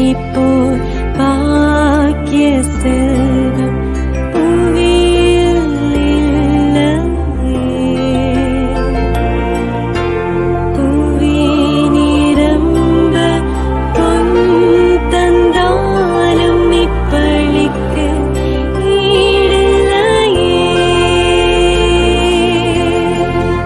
போல் பாக்கிய செல்வம் புவியில் இல்லையே. புவி நிரம்ப பொன் தந்தாலும் இப்பளிக்கு ஈடில்லையே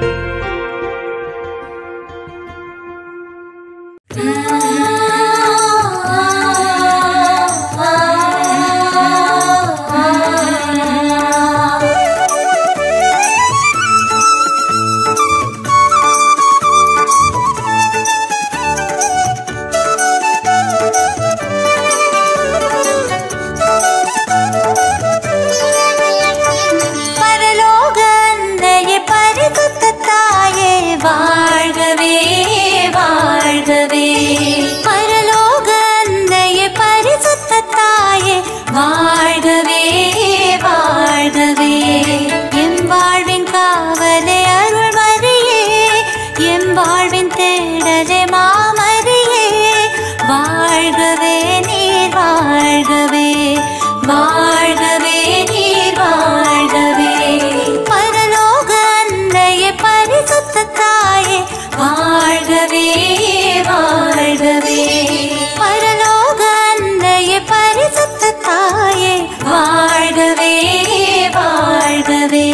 பரலோக அன்னையே பரிசுத்த தாயே வாழ்கவே வாழ்கவே பரலோக அன்னையே பரிசுத்த தாயே வாழ்கவே வாழ்கவே எம் வாழ்வின் காவலே அருள் மரியே எம் வாழ்வின் தேடலே மாமரியே வாழ்கவே நீர் வாழ்கவே வாழ்கவே நீர் வாழ்கவே பரலோக அன்னையே பரிசுத்த தாயே வாழ்கவே வாழ்கவே பரலோக அன்னையே பரிசுத்த தாயே வாழ்கவே வாழ்கவே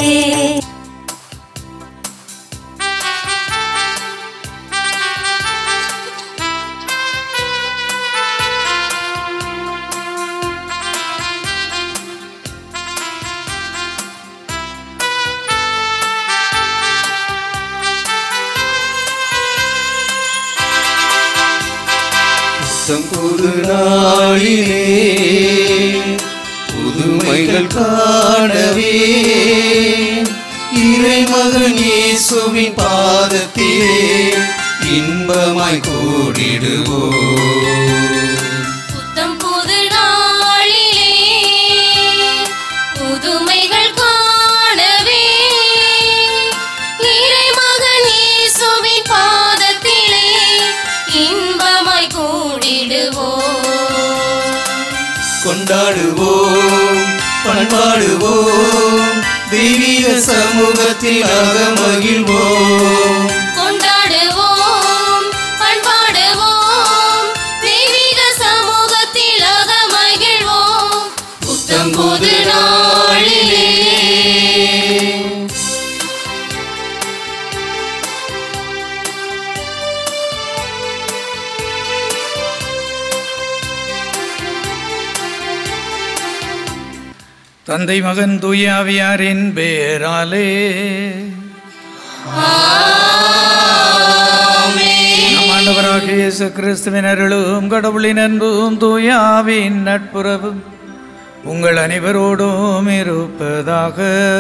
புத்தம் புது நாளிலே புதுமைகள் காணவே இறைமகன் இயேசுவின் பாதத்திலே இன்பமாய் கூடிடுவோம் புத்தம் புது நாளிலே புதுமைகள் காணவே இறைமகன் இயேசுவின் பாதத்திலே இன்பமாய் கூடிடுவோம் கொண்டாடுவோம் பண்பாடுவோம் தெய்வீக சமூகத்தில் அகமகிழ்வோம் கொண்டாடுவோம் பண்பாடுவோம் தெய்வீக சமூகத்தில் அக மகிழ்வோம் புத்தம் புது நாளிலே தந்தை மகன் தூயாவியாரின் பேராலே நம் ஆண்டவராகிய இயேசு கிறிஸ்துவின் அருளும் கடவுளின் அன்பும் தூயாவின் நட்புறவும் உங்கள் அனைவரோடும் இருப்பதாக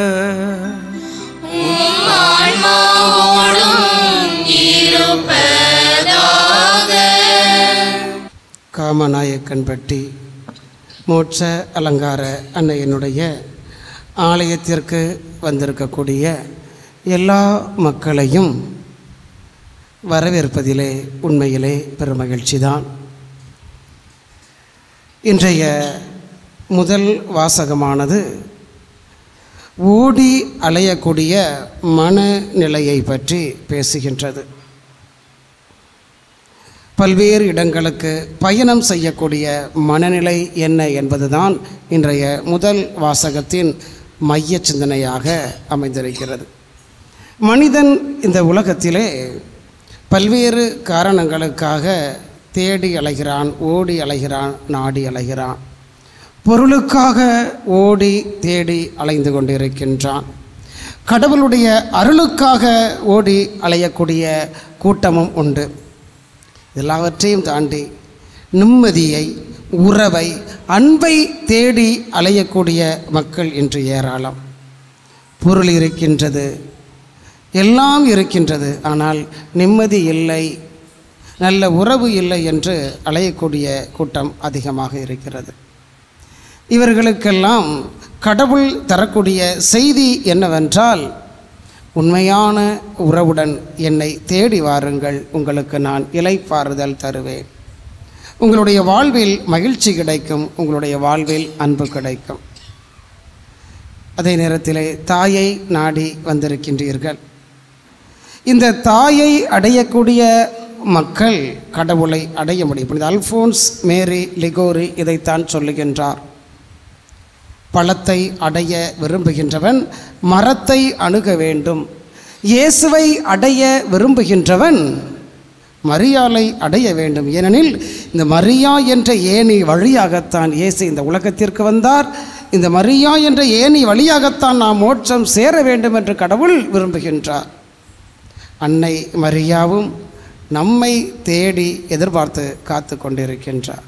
காமநாயக்கன்பட்டி மோட்ச அலங்கார அன்னையினுடைய ஆலயத்திற்கு வந்திருக்கக்கூடிய எல்லா மக்களையும் வரவேற்பதிலே உண்மையிலே பெருமகிழ்ச்சி தான் இன்றைய முதல் வாசகமானது ஓடி அலையக்கூடிய மனநிலையை பற்றி பேசுகின்றது பல்வேறு இடங்களுக்கு பயணம் செய்யக்கூடிய மனநிலை என்ன என்பதுதான் இன்றைய முதல் வாசகத்தின் மைய சிந்தனையாக அமைந்திருக்கிறது மனிதன் இந்த உலகத்திலே பல்வேறு காரணங்களுக்காக தேடி அலைகிறான் ஓடி அலைகிறான் நாடி அலைகிறான் பொருளுக்காக ஓடி தேடி அலைந்து கொண்டிருக்கின்றான் கடவுளுடைய அருளுக்காக ஓடி அலையக்கூடிய கூட்டமும் உண்டு எல்லாவற்றையும் தாண்டி நிம்மதியை உறவை அன்பை தேடி அலையக்கூடிய மக்கள் இன்று ஏராளம் பொருள் இருக்கின்றது எல்லாம் இருக்கின்றது ஆனால் நிம்மதி இல்லை நல்ல உறவு இல்லை என்று அலையக்கூடிய கூட்டம் அதிகமாக இருக்கிறது இவர்களுக்கெல்லாம் கடவுள் தரக்கூடிய செய்தி என்னவென்றால் உண்மையான உறவுடன் என்னை தேடி வாருங்கள் உங்களுக்கு நான் இலைப்பாறுதல் தருவேன் உங்களுடைய வாழ்வில் மகிழ்ச்சி கிடைக்கும் உங்களுடைய வாழ்வில் அன்பு கிடைக்கும் அதே நேரத்திலே தாயை நாடி வந்திருக்கின்றீர்கள் இந்த தாயை அடையக்கூடிய மக்கள் கடவுளை அடைய முடியும் புனித அல்ஃபோன்ஸ் மேரி லிகோரி இதைத்தான் சொல்லுகின்றார் பழத்தை அடைய விரும்புகின்றவன் மரத்தை அணுக வேண்டும் இயேசுவை அடைய விரும்புகின்றவன் மரியாளை அடைய வேண்டும் ஏனெனில் இந்த மரியா என்ற ஏணி வழியாகத்தான் இயேசு இந்த உலகத்திற்கு வந்தார் இந்த மரியா என்ற ஏணி வழியாகத்தான் நாம் மோட்சம் சேர வேண்டும் என்று கடவுள் விரும்புகின்றார் அன்னை மரியாவும் நம்மை தேடி எதிர்பார்த்து காத்து கொண்டிருக்கின்றார்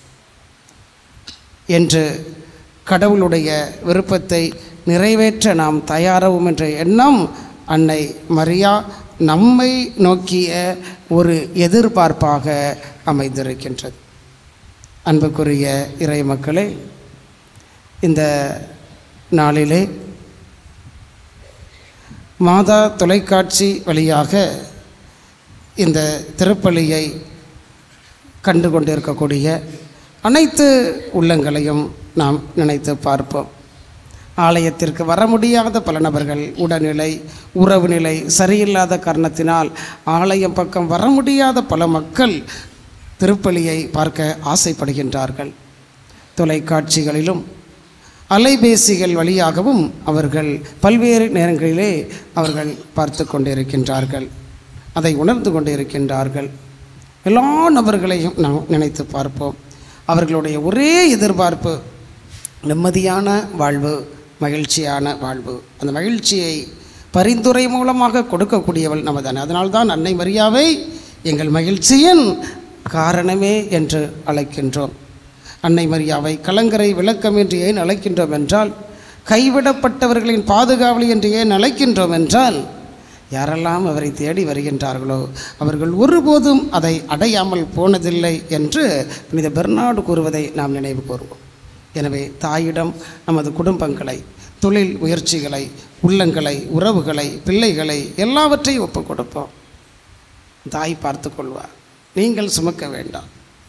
என்று கடவுளுடைய விருப்பத்தை நிறைவேற்ற நாம் தயாராகும் என்ற எண்ணம் அன்னை மரியா நம்மை நோக்கிய ஒரு எதிர்பார்ப்பாக அமைந்திருக்கின்றது அன்புக்குரிய இறை மக்களே இந்த நாளிலே மாதா தொலைக்காட்சி வழியாக இந்த திருப்பலியை கண்டு கொண்டிருக்கக்கூடிய அனைத்து உள்ளங்களையும் நாம் நினைத்து பார்ப்போம் ஆலயத்திற்கு வர முடியாத பல நபர்கள் உடல்நிலை உறவு நிலை சரியில்லாத காரணத்தினால் ஆலயம் பக்கம் வர முடியாத பல மக்கள் திருப்பலியை பார்க்க ஆசைப்படுகின்றார்கள் தொலைக்காட்சிகளிலும் அலைபேசிகள் வழியாகவும் அவர்கள் பல்வேறு நேரங்களிலே அவர்கள் பார்த்து கொண்டிருக்கின்றார்கள் அதை உணர்ந்து கொண்டிருக்கின்றார்கள் எல்லா நபர்களையும் நாம் நினைத்து பார்ப்போம் அவர்களுடைய ஒரே எதிர்பார்ப்பு நிம்மதியான வாழ்வு மகிழ்ச்சியான வாழ்வு அந்த மகிழ்ச்சியை பரிந்துரை மூலமாக கொடுக்கக்கூடியவள் நமதானே அதனால்தான் அன்னை மரியாவை எங்கள் மகிழ்ச்சியின் காரணமே என்று அழைக்கின்றோம் அன்னை மரியாவை கலங்கரை விளக்கம் என்று ஏன் அழைக்கின்றோம் என்றால் கைவிடப்பட்டவர்களின் பாதுகாவலி என்று ஏன் அழைக்கின்றோம் என்றால் யாரெல்லாம் அவரை தேடி வருகின்றார்களோ அவர்கள் ஒருபோதும் அதை அடையாமல் போனதில்லை என்று புனித பெர்னாடு கூறுவதை நாம் நினைவு கூறுவோம் எனவே தாயிடம் நமது குடும்பங்களை தொழில் முயற்சிகளை உள்ளங்களை உறவுகளை பிள்ளைகளை எல்லாவற்றையும் ஒப்புக் கொடுப்போம் தாய் பார்த்து கொள்வார் நீங்கள் சுமக்க வேண்டாம்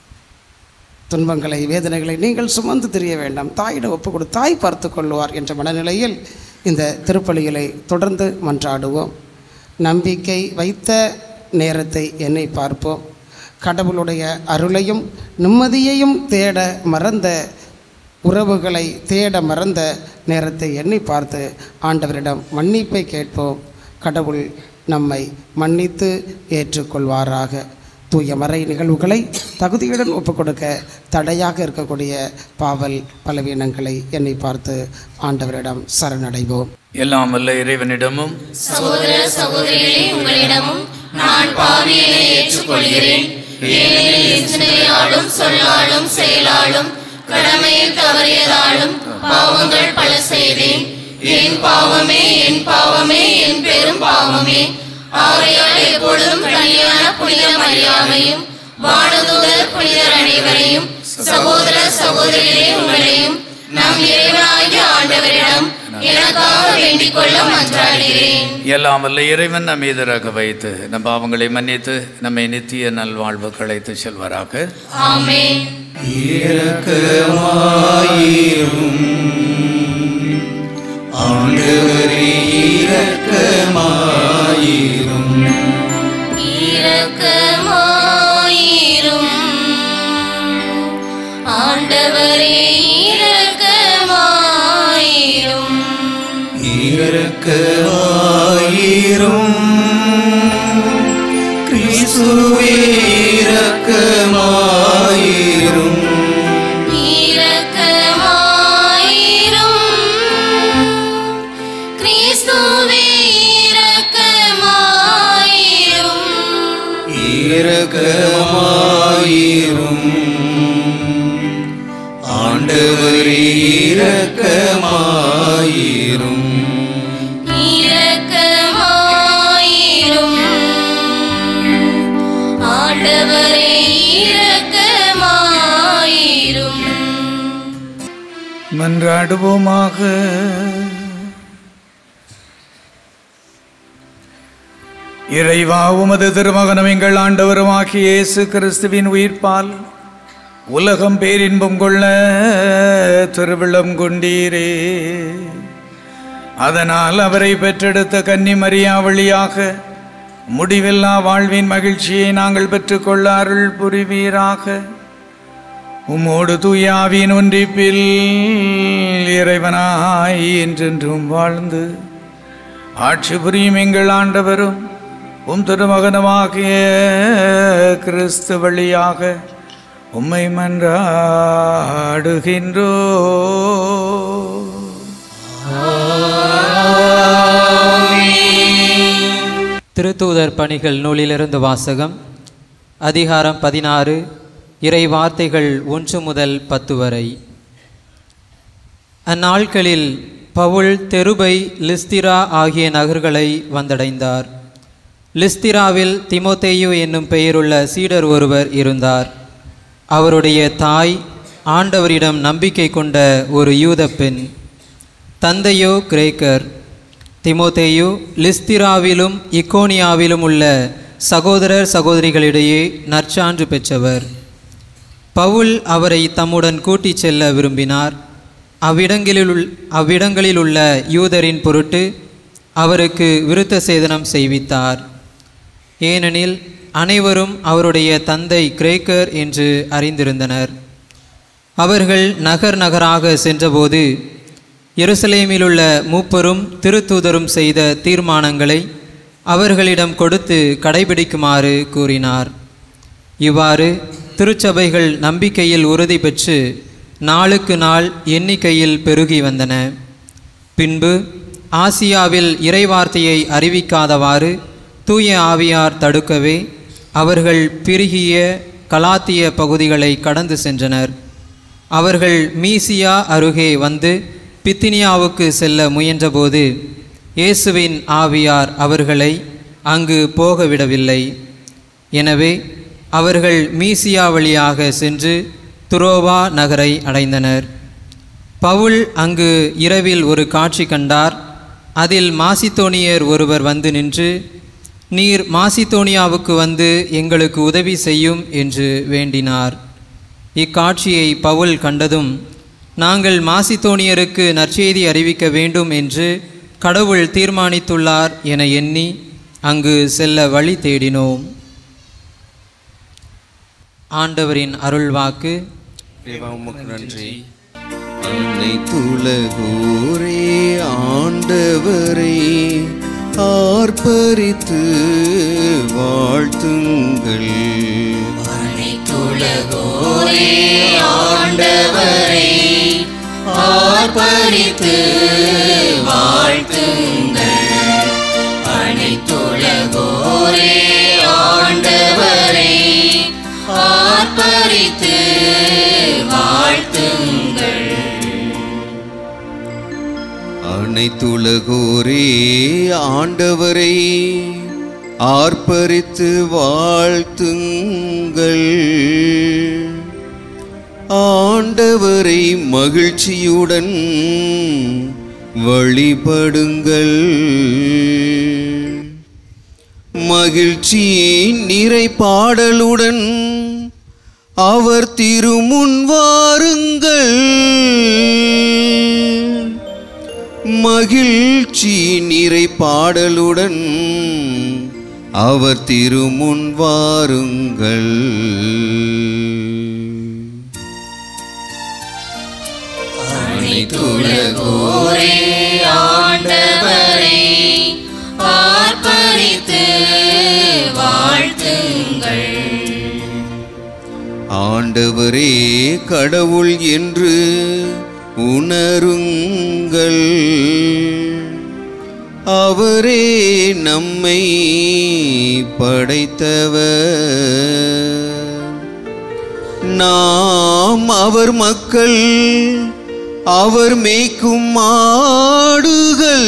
துன்பங்களை வேதனைகளை நீங்கள் சுமந்து தெரிய வேண்டாம் தாயிடம் ஒப்பு கொடு தாய் பார்த்து கொள்வார் என்ற மனநிலையில் இந்த திருப்பலிகளை தொடர்ந்து மன்றாடுவோம் நம்பிக்கை வைத்த நேரத்தை எண்ணி பார்ப்போம் கடவுளுடைய அருளையும் நிம்மதியையும் தேட மறந்த உறவுகளை தேட மறந்த நேரத்தை எண்ணி பார்த்து ஆண்டவரிடம் மன்னிப்பை கேட்போம் கடவுள் நம்மை மன்னித்து ஏற்றுக்கொள்வாராக தூய மறை நிகழ்வுகளை தகுதியுடன் ஒப்புக்கொடுக்க தடையாக இருக்கக்கூடிய பாவல் பலவீனங்களை எண்ணி பார்த்து ஆண்டவரிடம் சரணடைவோம் எல்லாம் வல்ல இறைவனிடமும் சகோதர சகோதரிகளே உங்களிடமும் நான் பாவியனை ஏற்றுக்கொள்கிறேன் ஏனெனில் என் சிந்தையாலும் சொல்லாலும் செயலாலும் கடமையில் தவறியதாலும் பாவங்கள் பல செய்தேன் என் பாவமே என் பாவமே என் பெரும் பாவமே ஆகையால் எப்பொழுதும் கல்யாண புனித மரியாதையும் வானதூதர் புனிதர் அனைவரையும் சகோதர சகோதரிகளே உங்களையும் நம் இறைவனாகிய ஆண்டவரிடம் எனக்காக வேண்டிக் கொள்ள மன்றாடுகிறேன் எல்லாம் வல்ல இறைவன் நம் எதிராக வைத்து நம் பாவங்களை மன்னித்து நம்மை நித்திய நல்வாழ்வு களைத்து செல்வராக ஆமென் இரக்கமாயிரும் ஆண்டவரே இரக்கமாயிரும் இரக்கமாயிரும் ஆண்டவரே இரக்கமாயிரும் இரக்கமாயிரும் கிறிஸ்துவே இரக்கமாயிரும் இரக்கமாயிரும் கிறிஸ்துவே இரக்கமாயிரும் இரக்கமாயிரும் ஆண்டவரே இரக்கமாயிரும் இரக்கமாயிரும் ஆண்டவரே இரக்கமாயிரும் மன்றாடுவோமாக இறைவா உமது திருமகனும் எங்கள் ஆண்டவருமாகிய இயேசு கிறிஸ்துவின் உயிர்ப்பால் உலகம் பேரின்பம் கொள்ள திருவிழம் கொண்டீரே அதனால் அவரை பெற்றெடுத்த கன்னி மரியா வழியாக முடிவில்லா வாழ்வின் மகிழ்ச்சியை நாங்கள் பெற்றுக்கொள்ள அருள் புரிவீராக உம்மோடு தூயாவின் ஒன்றிப்பில் இறைவனாய் என்றென்றும் வாழ்ந்து ஆட்சி புரியும் எங்கள் ஆண்டவரும் உம் திருமகனமாகிய கிறிஸ்து வழியாக உம்மை மன்றாடுகின்றோ திருத்தூதர் பணிகள் நூலிலிருந்து வாசகம் அதிகாரம் பதினாறு இறை வார்த்தைகள் ஒன்று முதல் பத்து வரை அந்நாட்களில் பவுல் தெருபை லிஸ்திரா ஆகிய நகர்களை வந்தடைந்தார் லிஸ்திராவில் திமோத்தேயு என்னும் பெயருள்ள சீடர் ஒருவர் இருந்தார் அவருடைய தாய் ஆண்டவரிடம் நம்பிக்கை கொண்ட ஒரு யூத பெண் தந்தையோ கிரேக்கர் திமோத்தேயு லிஸ்திராவிலும் இக்கோனியாவிலும் உள்ள சகோதரர் சகோதரிகளிடையே நற்சான்று பெற்றவர் பவுல் அவரை தம்முடன் கூட்டிச் செல்ல விரும்பினார் அவ்விடங்களிலுள் அவ்விடங்களில் உள்ள யூதரின் பொருட்டு அவருக்கு விருத்த சேதனம் செய்வித்தார் ஏனெனில் அனைவரும் அவருடைய தந்தை கிரேக்கர் என்று அறிந்திருந்தனர் அவர்கள் நகர் நகராக சென்றபோது எருசலேமிலுள்ள மூப்பரும் திருத்தூதரும் செய்த தீர்மானங்களை அவர்களிடம் கொடுத்து கடைபிடிக்குமாறு கூறினார் இவ்வாறு திருச்சபைகள் நம்பிக்கையில் உறுதி பெற்று நாளுக்கு நாள் எண்ணிக்கையில் பெருகி வந்தன பின்பு ஆசியாவில் இறைவார்த்தையை அறிவிக்காதவாறு தூய ஆவியார் தடுக்கவே அவர்கள் பிரிகிய கலாத்திய பகுதிகளை கடந்து சென்றனர் அவர்கள் மீசியா அருகே வந்து பித்தினியாவுக்கு செல்ல முயன்றபோது இயேசுவின் ஆவியார் அவர்களை அங்கு போக விடவில்லை எனவே அவர்கள் மீசியா வழியாக சென்று துரோவா நகரை அடைந்தனர் பவுல் அங்கு இரவில் ஒரு காட்சி கண்டார் அதில் மாசித்தோனியர் ஒருவர் வந்து நின்று நீர் மாசித்தோனியாவுக்கு வந்து எங்களுக்கு உதவி செய்யும் என்று வேண்டினார் இக்காட்சியை பவுல் கண்டதும் நாங்கள் மாசித்தோனியருக்கு நற்செய்தி அறிவிக்க வேண்டும் என்று கடவுள் தீர்மானித்துள்ளார் என எண்ணி அங்கு செல்ல வழி தேடினோம் ஆண்டவரின் அருள்வாக்கு தேவா, உமக்கு நன்றி அனைத்துலகோரே ஆண்டவரே ஆர்ப்பரித்து வாழ்த்துங்கள் அனைத்துலகோரே ஆண்டவரை ஆர்ப்பரித்து வாழ்த்துங்கள் அனைத்துலகோரே ஆண்டவரை ஆர்ப்பரித்து வாழ்த்துங்கள் அனைத்துலகோரே ஆண்டவரை ஆர்ப்பரித்து வாழ்த்துங்கள் ஆண்டவரை மகிழ்ச்சியுடன் வழிபடுங்கள் மகிழ்ச்சி நிறை பாடலுடன் அவர் திருமுன் வாருங்கள் மகிழ்ச்சி நிறை பாடலுடன் அவர் திருமுன் வாருங்கள் அனைத்துலகோரே ஆண்டவரை ஆர்ப்பரித்து வாழ்த்துங்கள் ஆண்டவரே கடவுள் என்று உணருங்கள் அவரே நம்மை படைத்தவர் நாம் அவர் மக்கள் அவர் மேய்க்கும் மாடுகள்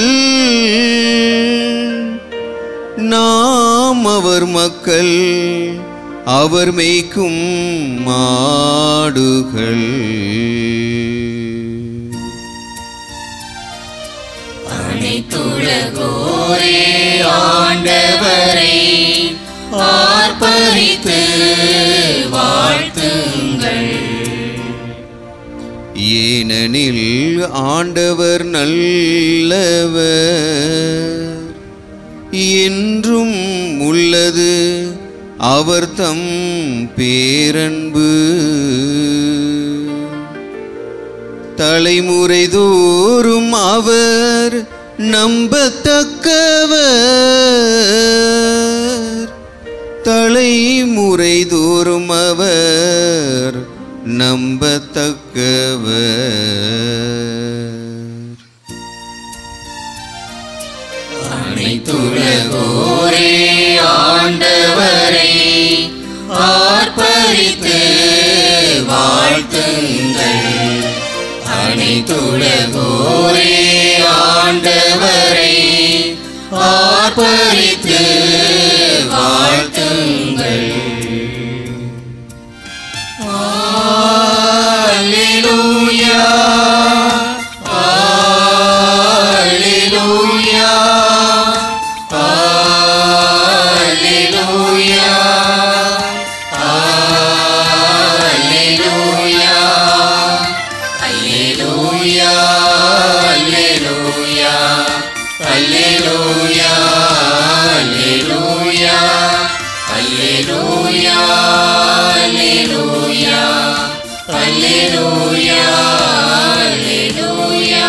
நாம் அவர் மக்கள் அவர் மேய்க்கும் மாடுகள் அனைத்துலகோரே ஆண்டவரை ஆர்ப்பரித்து வாழ்த்துங்கள் ஏனெனில் ஆண்டவர் நல்லவர் என்றும் உள்ளது அவர் தம் பேரன்பு தலைமுறை தோறும் அவர் நம்பத்தக்கவர் தலைமுறை தோறும் அவர் நம்பத்தக்கவர் அனைத்துலகோரே ஆண்டவரை ஆர்ப்பரித்து வாழ்த்துங்கள் அனைத்துலகோரே ஆண்டவரை ஆர்ப்பரித்து வாழ்த்துங்கள் அல்லேலூயா அல்லேலூயா அல்லேலூயா அல்லேலூயா அல்லேலூயா அல்லேலூயா அல்லேலூயா அல்லேலூயா அல்லேலூயா அல்லேலூயா அல்லேலூயா அல்லேலூயா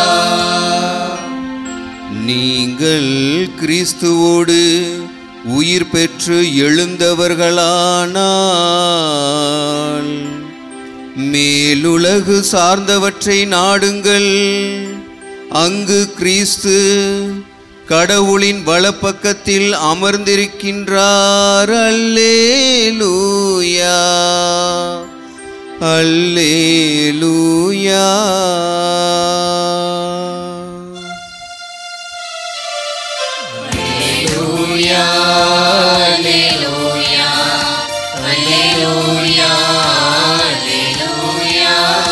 நீங்கள் கிறிஸ்துவோடு உயிர் பெற்று எழுந்தவர்களானால் மேலுலகு சார்ந்தவற்றை நாடுங்கள் அங்கு கிறிஸ்து கடவுளின் வலப்பக்கத்தில் அமர்ந்திருக்கின்றார் அல்லேலூயா அல்லேலூயா Alleluia, Alleluia, Alleluia, Alleluia.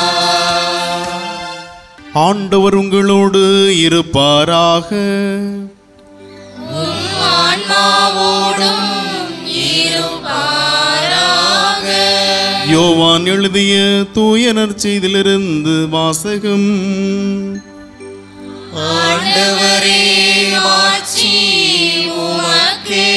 ஆண்டவர் உங்களோடு இருப்பாராக உம் ஆன்மாவோடும் இருப்பாராக. யோவான் எழுதிய தூய நற்செய்தியிலிருந்து வாசகம் ஆண்டவரே மாட்சி உமக்கே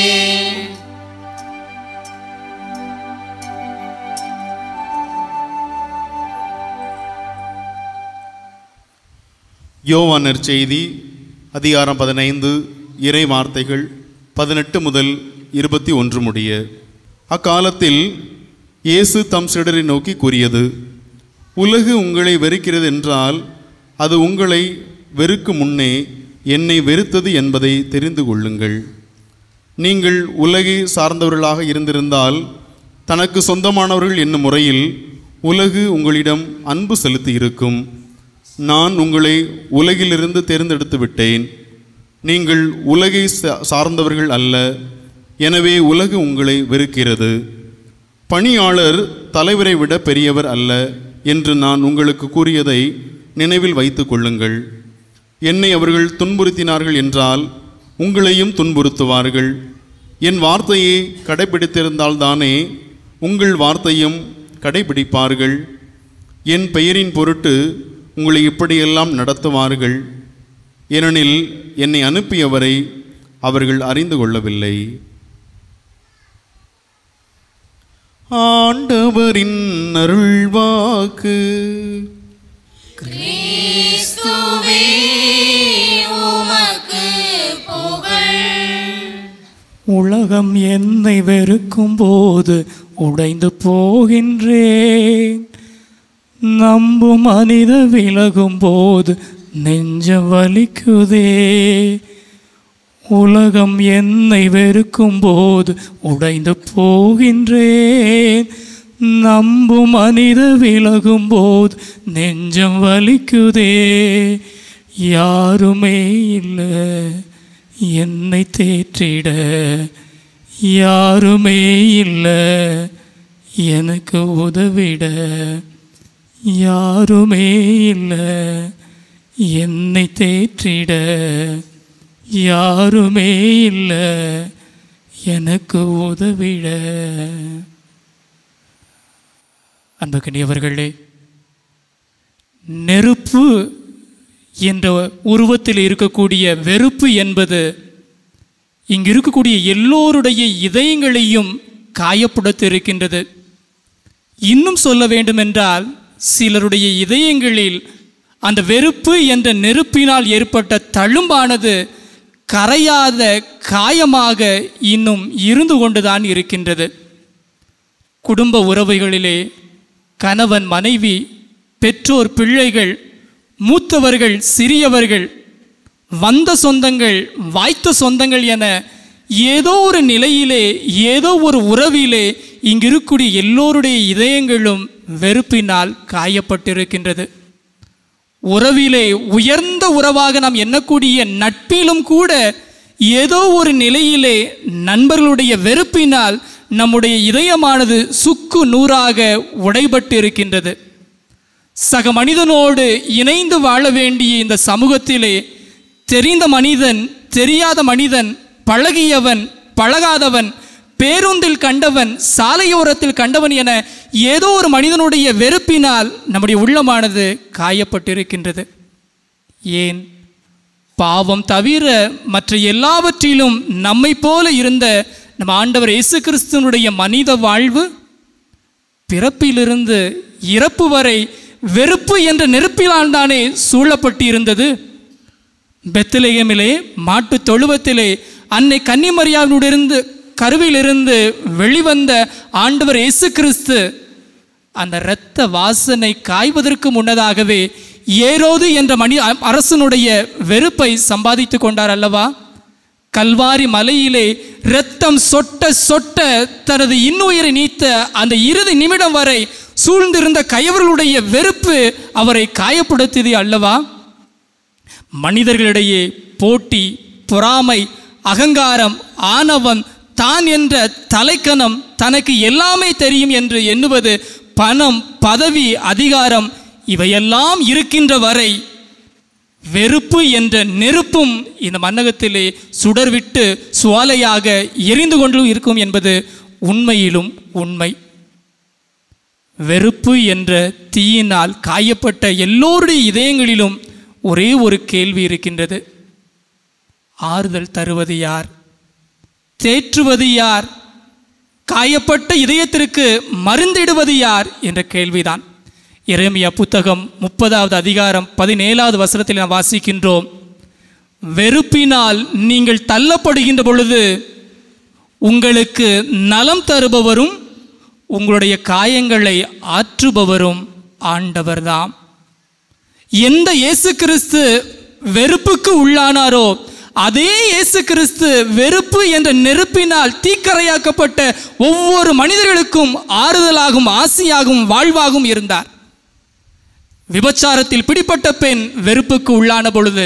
யோவான் நற்செய்தி அதிகாரம் பதினைந்து இறை வார்த்தைகள் பதினெட்டு முதல் இருபத்தி ஒன்று முடிய அக்காலத்தில் இயேசு தம் சிடரை நோக்கி கூறியது உலகு உங்களை வெறுக்கிறது என்றால் அது உங்களை வெறுக்கும் முன்னே என்னை வெறுத்தது என்பதை தெரிந்து கொள்ளுங்கள் நீங்கள் உலகை சார்ந்தவர்களாக இருந்திருந்தால் தனக்கு சொந்தமானவர்கள் என்னும் முறையில் உலகு உங்களிடம் அன்பு செலுத்தி இருக்கும் நான் உங்களை உலகிலிருந்து தேர்ந்தெடுத்து விட்டேன் நீங்கள் உலகை சா- சார்ந்தவர்கள் அல்ல எனவே உலகு உங்களை வெறுக்கிறது பணியாளர் தலைவரை விட பெரியவர் அல்ல என்று நான் உங்களுக்கு கூறியதை நினைவில் வைத்துக் கொள்ளுங்கள் என்னை அவர்கள் துன்புறுத்தினார்கள் என்றால் உங்களையும் துன்புறுத்துவார்கள் என் வார்த்தையை கடைபிடித்திருந்தால்தானே உங்கள் வார்த்தையும் கடைபிடிப்பார்கள் என் பெயரின் பொருட்டு உங்களை இப்படியெல்லாம் நடத்துவார்கள் ஏனெனில் என்னை அனுப்பியவரை அவர்கள் அறிந்து கொள்ளவில்லை ஆண்டவரின் அருள்வாக்கு கிறிஸ்துவே உமக்கு புகழ் உலகம் என்னை வெறுக்கும் போது உடைந்து போகின்றேன் நம்பும் மனித விலகும் போது நெஞ்சம் வலிக்குதே உலகம் என்னை வெறுக்கும் போது உடைந்து போகின்றேன் நம்பும் மனித விலகும் போது நெஞ்சம் வலிக்குதே யாருமே இல்லை என்னை தேற்றிட யாருமே இல்லை எனக்கு உதவிட யாருமே இல்லை என்னை தேற்றிட யாருமே இல்லை எனக்கு உதவிட அன்புக்கினியவர்களே நெருப்பு என்ற உருவத்தில் இருக்கக்கூடிய வெறுப்பு என்பது இங்கு இருக்கக்கூடிய எல்லோருடைய இதயங்களையும் காயப்படுத்தி இருக்கின்றது இன்னும் சொல்ல வேண்டுமென்றால் சிலருடைய இதயங்களில் அந்த வெறுப்பு என்ற நெருப்பினால் ஏற்பட்ட தழும்பானது கரையாத காயமாக இன்னும் இருந்து கொண்டுதான் இருக்கின்றது குடும்ப உறவுகளிலே கணவன் மனைவி பெற்றோர் பிள்ளைகள் மூத்தவர்கள் சிறியவர்கள் வந்த சொந்தங்கள் வாய்த்த சொந்தங்கள் என ஏதோ ஒரு நிலையிலே ஏதோ ஒரு உறவிலே இங்கு இருக்கக்கூடிய எல்லோருடைய இதயங்களும் வெறுப்பினால் காயப்பட்டிருக்கின்றது உறவிலே உயர்ந்த உறவாக நாம் எண்ணக்கூடிய நட்பிலும் கூட ஏதோ ஒரு நிலையிலே நண்பர்களுடைய வெறுப்பினால் நம்முடைய இதயமானது சுக்கு நூறாக உடைபட்டு இருக்கின்றது சக மனிதனோடு இணைந்து வாழ வேண்டிய இந்த சமூகத்திலே தெரிந்த மனிதன் தெரியாத மனிதன் பழகியவன் பழகாதவன் பேருந்தில் கண்டவன் சாலையோரத்தில் கண்டவன் என ஏதோ ஒரு மனிதனுடைய வெறுப்பினால் நம்முடைய உள்ளமானது காயப்பட்டிருக்கின்றது ஏன் பாவம் தவிர மற்ற எல்லாவற்றிலும் நம்மை போல இருந்த நம் ஆண்டவர் இயேசு கிறிஸ்துவனுடைய மனித வாழ்வு பிறப்பிலிருந்து இறப்பு வரை வெறுப்பு என்ற நெருப்பினால் தானே சூழப்பட்டு இருந்தது பெத்திலேயமிலே மாட்டு தொழுவத்திலே அன்னை கன்னிமரியாவினுடிருந்து கருவிலிருந்து வெளிவந்த ஆண்டவர் இயேசு கிறிஸ்து அந்த இரத்த வாசனை காய்வதற்கு முன்னதாகவே ஏரோது என்ற மணி அரசனுடைய வெறுப்பை சம்பாதித்து கொண்டார் அல்லவா கல்வாரி மலையிலே இரத்தம் சொட்ட சொட்ட தனது இன்னுயிரை நீத்த அந்த இறுதி நிமிடம் வரை சூழ்ந்திருந்த கயவர்களுடைய வெறுப்பு அவரை காயப்படுத்தியது அல்லவா மனிதர்களிடையே போட்டி பொறாமை அகங்காரம் ஆணவம் தான் என்ற தலைக்கணம் தனக்கு எல்லாமே தெரியும் என்று எண்ணுவது பணம் பதவி அதிகாரம் இவையெல்லாம் இருக்கின்ற வரை வெறுப்பு என்ற நெருப்பும் இந்த மன்னகத்திலே சுடர்விட்டு சுவாலையாக எரிந்து கொண்டும் இருக்கும் என்பது உண்மையிலும் உண்மை வெறுப்பு என்ற தீயினால் காயப்பட்ட எல்லோருடைய இதயங்களிலும் ஒரே ஒரு கேள்வி இருக்கின்றது ஆறுதல் தருவது யார் தேற்றுவது யார் காயப்பட்ட இதயத்திற்கு மருந்திடுவது யார் என்ற கேள்விதான் எரேமியா புத்தகம் முப்பதாவது அதிகாரம் பதினேழாவது வசனத்தில் நாம் வாசிக்கின்றோம் வெறுப்பினால் நீங்கள் தள்ளப்படுகின்ற பொழுது உங்களுக்கு நலம் தருபவரும் உங்களுடைய காயங்களை ஆற்றுபவரும் ஆண்டவர்தாம் எந்த இயேசு கிறிஸ்து வெறுப்புக்கு உள்ளானாரோ அதே இயேசு கிறிஸ்து வெறுப்பு என்ற நெருப்பினால் தீக்கரையாக்கப்பட்ட ஒவ்வொரு மனிதர்களுக்கும் ஆறுதலாகும் ஆசியாகவும் வாழ்வாகவும் இருந்தார் விபச்சாரத்தில் பிடிப்பட்ட பெண் வெறுப்புக்கு உள்ளான பொழுது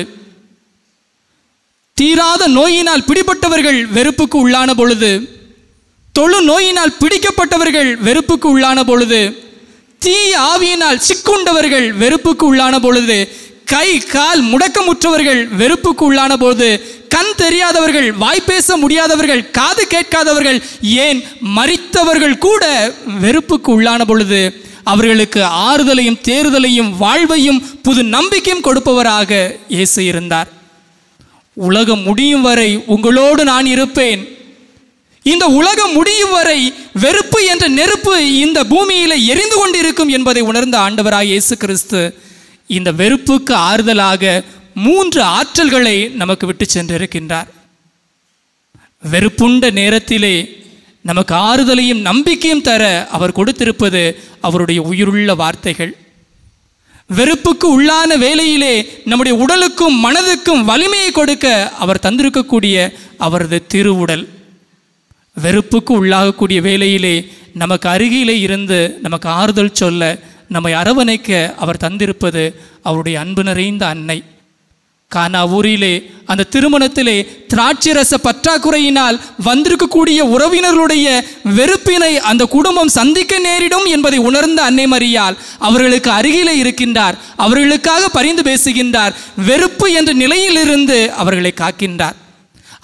தீராத நோயினால் பிடிப்பட்டவர்கள் வெறுப்புக்கு உள்ளான பொழுது தொழு நோயினால் பிடிக்கப்பட்டவர்கள் வெறுப்புக்கு உள்ளான பொழுது தீய ஆவியினால் சிக்குண்டவர்கள் வெறுப்புக்கு உள்ளான பொழுது கை கால் முடக்கமுற்றவர்கள் வெறுப்புக்கு உள்ளான பொழுது கண் தெரியாதவர்கள் வாய் பேச முடியாதவர்கள் காது கேட்காதவர்கள் ஏன் மறித்தவர்கள் கூட வெறுப்புக்கு உள்ளான பொழுது அவர்களுக்கு ஆறுதலையும் தேறுதலையும் வாழ்வையும் புது நம்பிக்கையும் கொடுப்பவராக இயேசு இருந்தார் உலகம் முடியும் வரை உங்களோடு நான் இருப்பேன் இந்த உலகம் முடியும் வரை வெறுப்பு என்ற நெருப்பு இந்த பூமியில எரிந்து கொண்டிருக்கும் என்பதை உணர்ந்த ஆண்டவராய் இயேசு கிறிஸ்து இந்த வெறுப்புக்கு ஆறுதலாக மூன்று ஆற்றல்களை நமக்கு விட்டு சென்றிருக்கின்றார் வெறுப்புண்ட நேரத்திலே நமக்கு ஆறுதலையும் நம்பிக்கையும் தர அவர் கொடுத்திருப்பது அவருடைய உயிருள்ள வார்த்தைகள் வெறுப்புக்கு உள்ளான வேலையிலே நம்முடைய உடலுக்கும் மனதுக்கும் வலிமையை கொடுக்க அவர் தந்திருக்கக்கூடிய அவரது திருவுடல் வெறுப்புக்கு உள்ளாகக்கூடிய வேலையிலே நமக்கு அருகிலே இருந்து நமக்கு ஆறுதல் சொல்ல நம்மை அரவணைக்க அவர் தந்திருப்பது அவருடைய அன்பு நிறைந்த அன்னை கானா ஊரிலே அந்த திருமணத்திலே திராட்சரச பற்றாக்குறையினால் வந்திருக்கக்கூடிய உறவினர்களுடைய வெறுப்பினை அந்த குடும்பம் சந்திக்க நேரிடும் என்பதை உணர்ந்த அன்னை மரியால் அவர்களுக்கு அருகிலே இருக்கின்றார் அவர்களுக்காக பரிந்து பேசுகின்றார் வெறுப்பு என்ற நிலையிலிருந்து அவர்களை காக்கின்றார்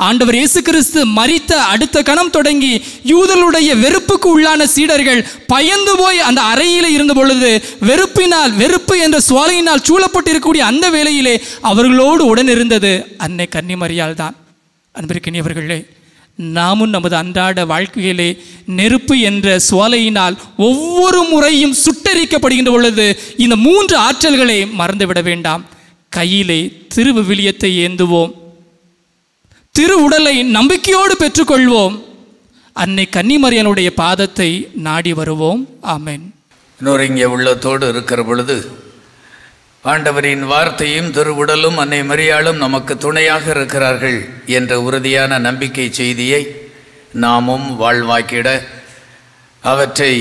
ஆண்டவர் இயேசு கிறிஸ்து மரித்த அடுத்த கணம் தொடங்கி யூதர்களுடைய வெறுப்புக்கு உள்ளான சீடர்கள் பயந்து போய் அந்த அறையில இருந்த பொழுது வெறுப்பினால் வெறுப்பு என்ற சுவாலையினால் சூழப்பட்டு இருக்கக்கூடிய அந்த வேளையிலே அவர்களோடு உடன் இருந்தது அன்னை கன்னிமரியால் தான் அன்பிற்கினியவர்களே நாமும் நமது அன்றாட வாழ்க்கையிலே நெருப்பு என்ற சுவாலையினால் ஒவ்வொரு முறையும் சுட்டரிக்கப்படுகின்ற பொழுது இந்த மூன்று ஆற்றல்களை மறந்துவிட வேண்டாம் கையிலே திருவிவிலியத்தை ஏந்துவோம் திரு உடலை நம்பிக்கையோடு பெற்றுக்கொள்வோம் அன்னை கன்னிமரியனுடைய பாதத்தை நாடி வருவோம் ஆமென் இன்னொரு இங்கே உள்ளத்தோடு இருக்கிற பொழுது ஆண்டவரின் வார்த்தையும் திருவுடலும் அன்னை மரியாளும் நமக்கு துணையாக இருக்கிறார்கள் என்ற உறுதியான நம்பிக்கை செய்தியை நாமும் வாழ்வாக்கிட அவற்றை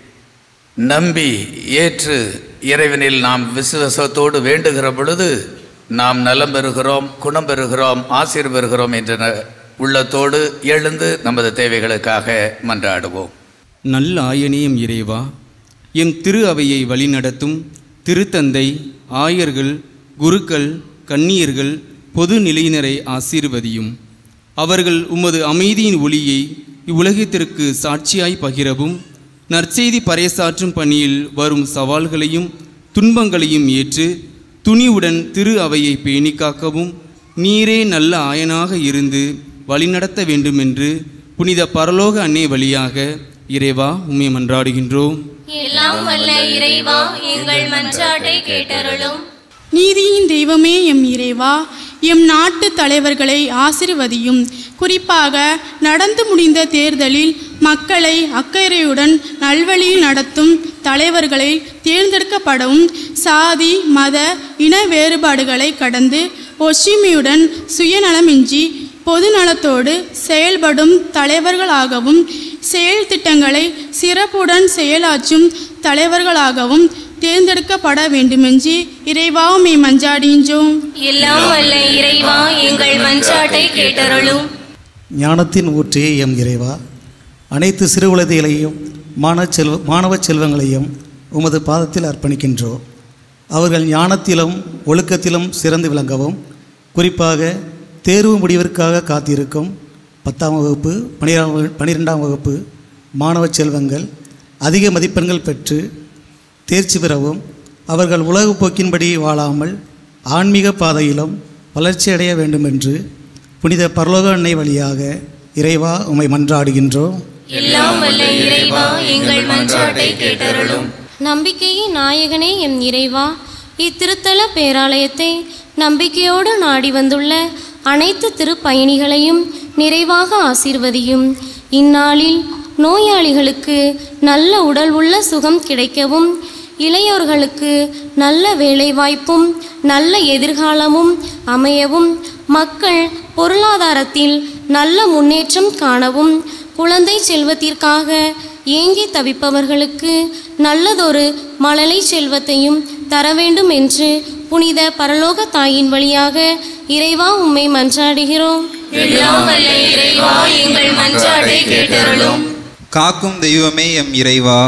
நம்பி ஏற்று இறைவனில் நாம் விசுவாசத்தோடு வேண்டுகிற பொழுது நாம் நலம் பெறுகிறோம் குணம் பெறுகிறோம் ஆசீர் பெறுகிறோம் என்ற ந- உள்ளத்தோடு எழுந்து நமது தேவைகளுக்காக மன்றாடுவோம் நல்ல ஆயனியம் இறைவா எம் திரு அவையை வழிநடத்தும் திருத்தந்தை ஆயர்கள் குருக்கள் கன்னியர்கள் பொது நிலையினரை ஆசீர்வதியும் அவர்கள் உமது அமைதியின் ஒளியை இவ்வுலகத்திற்கு சாட்சியாய் பகிரவும் நற்செய்தி பறைசாற்றும் பணியில் வரும் சவால்களையும் துன்பங்களையும் ஏற்று துணிவுடன் திரு அவையை பேணி காக்கவும் நீரே நல்ல ஆயனாக இருந்து வழிநடத்த வேண்டுமென்று புனித பரலோக அன்னை வழியாக இறைவா உம்மை மன்றாடுகின்றோம் எல்லாம் வல்ல இறைவா எங்கள் மன்றாட்டை கேட்டருளும் நீதியின் தெய்வமே எம் இறைவா எம் நாட்டு தலைவர்களை ஆசிர்வதியும் குறிப்பாக நடந்து முடிந்த தேர்தலில் மக்களை அக்கறையுடன் நல்வழியில் நடத்தும் தலைவர்களை தேர்ந்தெடுக்கப்படவும் சாதி மத இன வேறுபாடுகளை கடந்து ஒற்றுமையுடன் சுயநலமின்றி பொதுநலத்தோடு செயல்படும் தலைவர்களாகவும் செயல் திட்டங்களை சிறப்புடன் செயலாற்றும் தலைவர்களாகவும் தேர்ந்தெடுக்கப்பட வேண்டுமென்று இறைவா உம்மை மஞ்சாடின்றோம் எல்லாம் வல்ல இறைவா எங்கள் மன்றாட்டை கேட்டருளும் ஞானத்தின் ஊற்றே எம் இறைவா அனைத்து சிறுகுழந்தைகளையும் மாணவ செல்வ மாணவ செல்வங்களையும் உமது பாதத்தில் அர்ப்பணிக்கின்றோம் அவர்கள் ஞானத்திலும் ஒழுக்கத்திலும் சிறந்து விளங்கவும் குறிப்பாக தேர்வு முடிவிற்காக காத்திருக்கும் பத்தாம் வகுப்பு பனிரெண்டாம் வகு- பனிரெண்டாம் வகுப்பு மாணவ செல்வங்கள் அதிக மதிப்பெண்கள் பெற்று தேர்ச்சி பெறவும் அவர்கள் உலகப் போக்கின்படி வாழாமல் ஆன்மீக பாதையிலும் வளர்ச்சியடைய வேண்டுமென்று புனித பரலோக அன்னை வழியாக இறைவா உம்மை மன்றாடுகின்றோம் எல்லாம் வல்ல இறைவா எங்கள் மன்றாட்டை கேட்டருளும் நம்பிக்கையின் நாயகனே எம் இறைவா இத்திருத்தல பேராலயத்தை நம்பிக்கையோடு நாடி வந்துள்ள அனைத்து திருப்பயணிகளையும் நிறைவாக ஆசீர்வதியும் இந்நாளில் நோயாளிகளுக்கு நல்ல உடல் உள்ள சுகம் கிடைக்கவும் இளையோர்களுக்கு நல்ல வேலைவாய்ப்பும் நல்ல எதிர்காலமும் அமையவும் மக்கள் பொருளாதாரத்தில் நல்ல முன்னேற்றம் காணவும் குழந்தை செல்வத்திற்காக ஏங்கி தவிப்பவர்களுக்கு நல்லதொரு மழலை செல்வத்தையும் தர வேண்டும் என்று புனித பரலோக தாயின் வழியாக இறைவா உம்மை மன்றாடுகிறோம் எல்லாம் வல்ல இறைவா எங்கள் மன்றாட்டை கேட்டருளும் காக்கும் தெய்வமே எம் இறைவா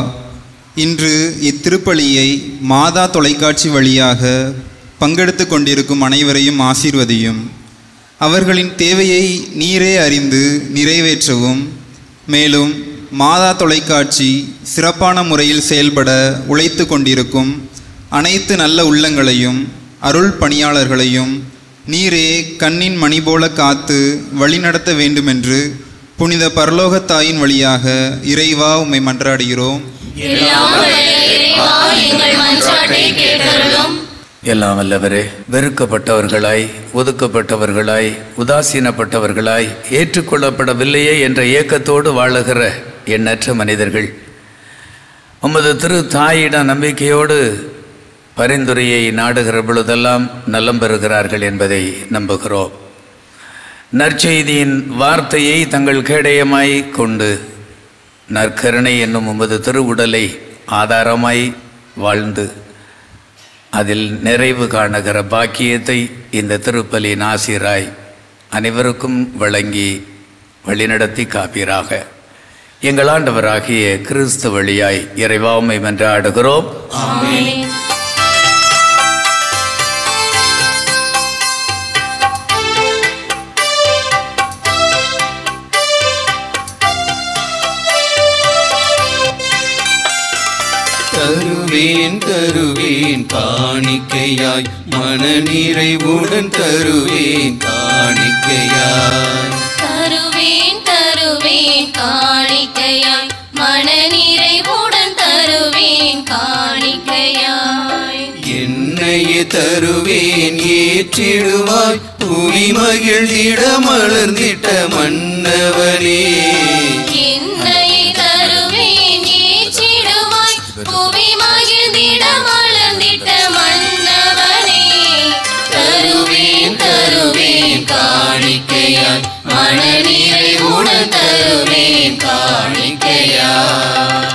இன்று இத்திருப்பலியை மாதா தொலைக்காட்சி வழியாக பங்கெடுத்து கொண்டிருக்கும் அனைவரையும் ஆசீர்வதியும் அவர்களின் தேவையை நீரே அறிந்து நிறைவேற்றவும் மேலும் மாதா தொலைக்காட்சி சிறப்பான முறையில் செயல்பட உழைத்து கொண்டிருக்கும் அனைத்து நல்ல உள்ளங்களையும் அருள் பணியாளர்களையும் நீரே கண்ணின் மணி போல காத்து வழிநடத்த வேண்டுமென்று புனித பரலோகத் தாயின் வழியாக இறைவா உம்மை மன்றாடுகிறோம் எல்லாம் வல்ல இறைவா எங்கள் மன்றாட்டை கேட்டருளும் எல்லாம் வல்லவரே வெறுக்கப்பட்டவர்களாய் ஒதுக்கப்பட்டவர்களாய் உதாசீனப்பட்டவர்களாய் ஏற்றுக்கொள்ளப்படவில்லையே என்ற ஏக்கத்தோடு வாழுகிற எண்ணற்ற மனிதர்கள் உமது திரு தாயிடம் நம்பிக்கையோடு பரிந்துரையை நாடுகிற பொழுதெல்லாம் நலம் பெறுகிறார்கள் என்பதை நம்புகிறோம் நற்செய்தியின் வார்த்தையை தங்கள் கேடயமாய் கொண்டு நற்கருணை என்னும் உமது திருவுடலை ஆதாரமாய் வாழ்ந்து அதில் நிறைவு காணுகிற பாக்கியத்தை இந்த திருப்பலின் ஆசிராய் அனைவருக்கும் வழங்கி வழிநடத்தி காப்பீராக எங்கள் ஆண்டவராகிய கிறிஸ்து வழியாய் இறைவாமை மன்றாடுகிறோம் தருவேன் தருவேன் காணிக்கையாய் மன நிறைவுடன் தருவேன் காணிக்கையாய் தருவேன் தருவேன் காணிக்கையாய் மன நிறைவுடன் தருவேன் காணிக்கையாய் என்னையே தருவேன் ஏற்றிடுவாய் புவி மகிழ்ந்திட மலர்ந்திட்ட மன்னவனே என்னை தருவேன் ஏற்றிடுவாய் புவி மகிழ்ந்திட மலர்ந்திட்ட மன்னவனே தருவேன் தருவேன் காணிக்கையாய் மன நிறைவுடன் தருவேன் காணிக்கையாய்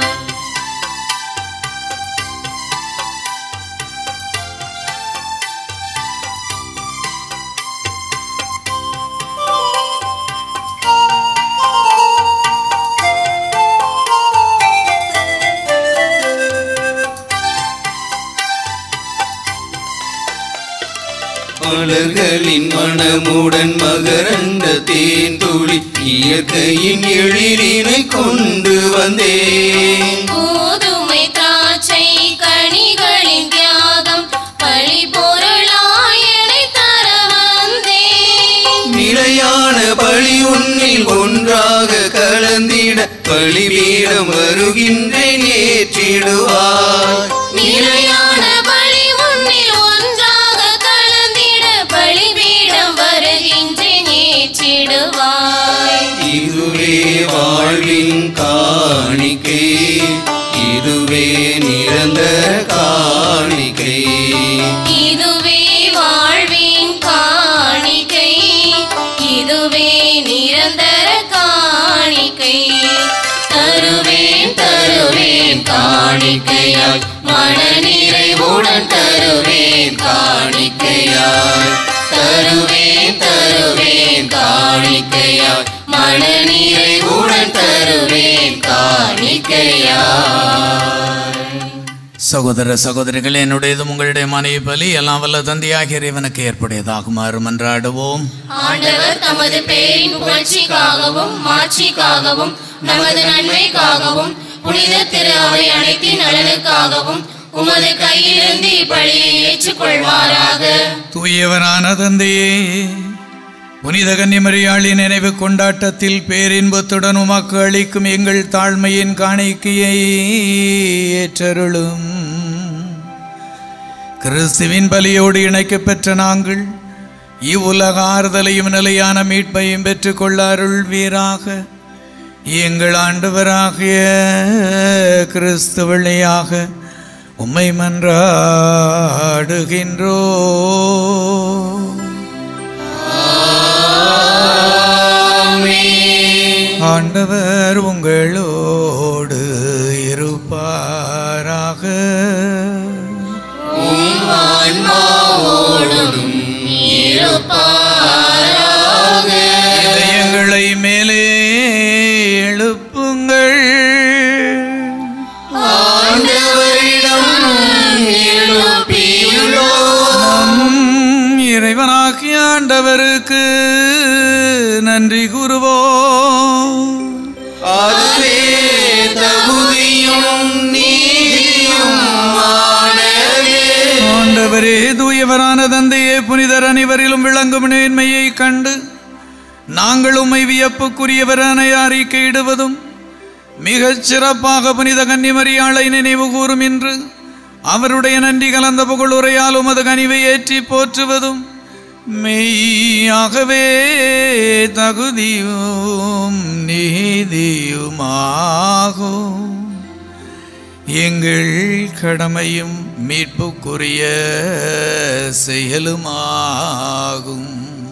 மலர்களின் மனமுடன் மகரந்த தேன் துளி இயற்கையின் எழிலினை கொண்டு வந்தேன் கோதுமை திராட்சை கனிகளின் தியாகம் பழி பொருளாயனை தர வந்தேன் நிலையான பழி உன்னில் ஒன்றாக கலந்திட பலிபீடம் வருகின்றேன் ஏற்றிடுவாய் நிலையான பலி உன்னில் ஒன்றாக கலந்திட பலிபீடம் வருகின்றேன் ஏற்றிடுவாய் இதுவே வாழ்வின் காணிக்கை இதுவே நிரந்தர காணிக்கை இதுவே வாழ்வின் காணிக்கை இதுவே நிரந்தர காணிக்கை தருவேன் தருவேன் காணிக்கையாய் மன நிறைவுடன் தருவேன் காணிக்கையாய் தருவேன் தருவேன் காணிக்கையாய் மன நிறைவுடன் தருவேன் காணிக்கையாய் சகோதர சகோதரிகள் என்னுடையதும் உங்களுடைய மனைவி பலி எல்லாம் வல்ல தந்தையாகிய இறைவனுக்கு ஏற்புடையதாகுமாறு மன்றாடுவோம் ஆண்டவர் தமது பெயரின் புகழ்ச்சிக்காகவும் மாட்சிக்காகவும் நமது நன்மைக்காகவும் புனித திரு அவை அனைத்தின் நலனுக்காகவும் உமது கையிலிருந்து இப்பழியை ஏற்றுக்கொள்வாராக தூயவரான தந்தையே புனித கன்னிமரியாளின் நினைவு கொண்டாட்டத்தில் பேரின்பத்துடன் உமக்கு அளிக்கும் எங்கள் தாழ்மையின் காணிக்கையை ஏற்றருளும் கிறிஸ்துவின் பலியோடு இணைக்கப் பெற்ற நாங்கள் இவ்வுலக ஆறுதலையும் நிலையான மீட்பையும் பெற்றுக்கொள்ள அருள்வீராக எங்கள் ஆண்டவராகிய கிறிஸ்து வழியாக உம்மை மன்றாடுகின்றோ ஆண்டவர் உங்களோடு இருப்பாராக இதயங்களை மேலே எழுப்புங்கள் நம் இறைவனாகிய ஆண்டவருக்கு நன்றி கூறுவோம் அதுவே தகுதியும் நீதியும் ஆண்டவரே தூயவரான தந்தையே புனிதர் அனைவரிலும் விளங்கும் நேர்மையை கண்டு நாங்கள் உம்மை வியப்புக்குரியவரான அறிக்கையிடுவதும் மிகச் சிறப்பாக புனித கன்னிமரியாளை நினைவு கூறும் என்று அவருடைய நன்றி கலந்த புகழுரையால் உமது கனிவை ஏற்றி போற்றுவதும் மெய்யாகவே தகுதியும் நீதியுமாகும் எங்கள் கடமையும் மீட்புக்குரிய செயலுமாகும்